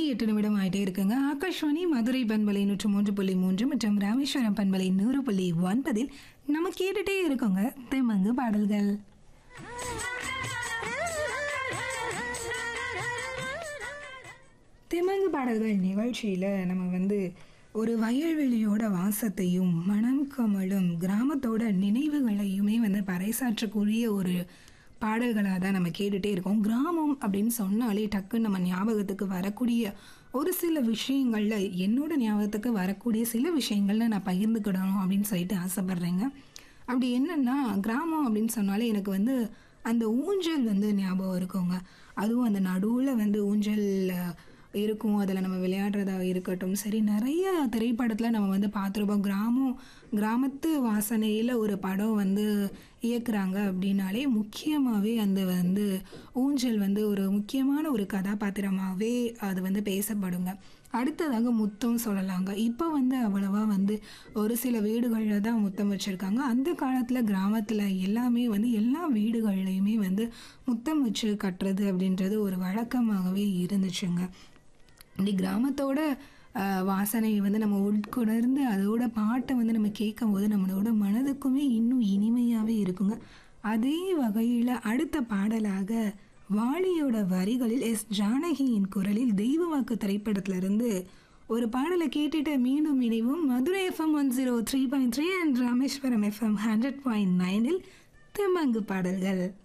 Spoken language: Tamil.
எட்டு நிமிடம் ஆயிட்டே இருக்குங்க ஆகாஷ்வாணி மதுரை பண்பலை நூற்று மூன்று புள்ளி மூன்று மற்றும் ராமேஸ்வரம் பண்பலை நூறு புள்ளி ஒன்பதில் நம்ம கேட்டுட்டே இருக்கோங்க தெம்மங்கு பாடல்கள் தெம்மங்கு பாடல்கள் நிகழ்ச்சியில் நம்ம வந்து ஒரு வயல்வெளியோட வாசத்தையும் மனம் கமலும் கிராமத்தோட நினைவுகளையுமே வந்து பறைசாற்றக்கூடிய ஒரு பாடல்களாக தான் நம்ம கேட்டுகிட்டே இருக்கோம் கிராமம் அப்படின்னு சொன்னாலே டக்குன்னு நம்ம ஞாபகத்துக்கு வரக்கூடிய ஒரு சில விஷயங்களில் என்னோட ஞாபகத்துக்கு வரக்கூடிய சில விஷயங்கள்ல நான் பகிர்ந்துக்கிடணும் அப்படின்னு சொல்லிட்டு ஆசைப்பட்றேங்க அப்படி என்னன்னா கிராமம் அப்படின்னு சொன்னாலே எனக்கு வந்து அந்த ஊஞ்சல் வந்து ஞாபகம் இருக்குங்க அதுவும் அந்த நடுவில் வந்து ஊஞ்சல் அஹ், இருக்கும் அதில் நம்ம விளையாடுறதா இருக்கட்டும் சரி நிறைய திரைப்படத்தில் நம்ம வந்து பார்த்துருப்போம் கிராமம் கிராமத்து வாசனையில் ஒரு படம் வந்து இயக்குறாங்க அப்படின்னாலே முக்கியமாகவே அந்த வந்து ஊஞ்சல் வந்து ஒரு முக்கியமான ஒரு கதாபாத்திரமாகவே அது வந்து பேசப்படுங்க அடுத்ததாக முத்தம் சொல்லலாங்க இப்போ வந்து அவ்வளவா வந்து ஒரு சில வீடுகளில் தான் முத்தம் வச்சுருக்காங்க அந்த காலத்தில் கிராமத்தில் எல்லாமே வந்து எல்லா வீடுகள்லையுமே வந்து முத்தம் வச்சு கட்டுறது அப்படின்றது ஒரு வழக்கமாகவே இருந்துச்சுங்க இப்படி கிராமத்தோட ஆஹ், வாசனை வந்து நம்ம உட்கொணர்ந்து அதோட பாட்டை வந்து நம்ம கேட்கும் போது நம்மளோட மனதுக்குமே இன்னும் இனிமையாகவே இருக்குங்க அதே வகையில் அடுத்த பாடலாக வாலியோட வரிகளில் எஸ் ஜானகியின் குரலில் தெய்வ வாக்கு திரைப்படத்திலிருந்து ஒரு பாடலை கேட்டுட்டு மீண்டும் இணைவும் Madurai FM one zero three point three and Rameswaram FM hundred point நைனில் தெம்மங்கு பாடல்கள்